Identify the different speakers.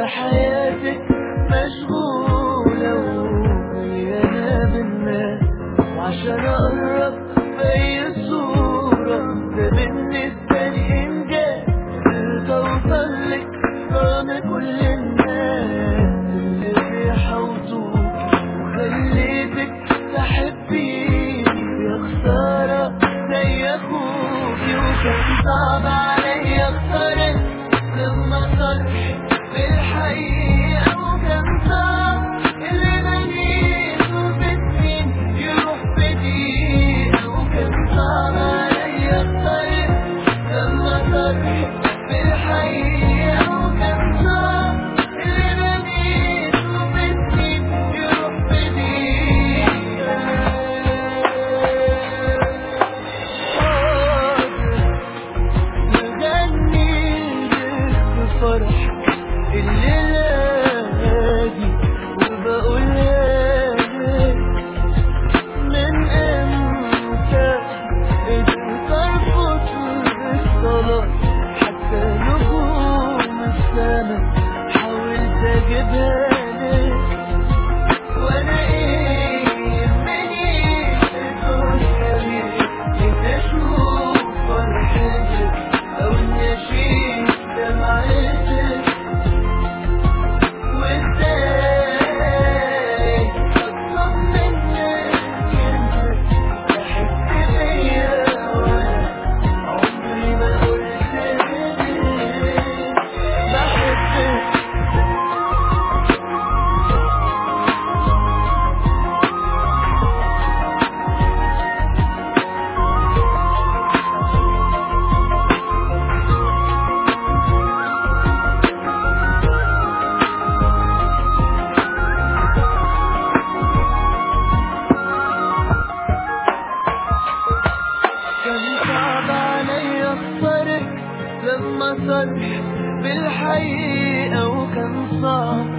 Speaker 1: حياتك مشغولة ومليانة بالناس وعشان أقرب في أي صورة ده بالنسبة لي إنجاز قدرت أوصل لك رغم كل الناس اللي بيحوطوك وخليتك تحبيني يا خسارة زي أخوكي وكان صعب عليا أختارك لما صرح بالحقيقة وكان صعب اللي بنيته بسنين يروح بدقيقة وكان صعب عليا أختارك لما صرح بالحقيقة وكان صعب اللي بنيته بسنين يروح بدقيقة نغني بفرح الليلة دي وبقولها لك من امتى قدرت ارفض الصلاة حتى نجوم السما حاولت اجيبها لك وانا ايه يهمني الدنيا دي اشوف فرحتك او اني اشيل دمعتك وازاي اطلب منك انك تحس بيا وانا عمري ما قلت لك بحبك كان صعب عليا اختارك لما صرح بالحقيقة وكان صعب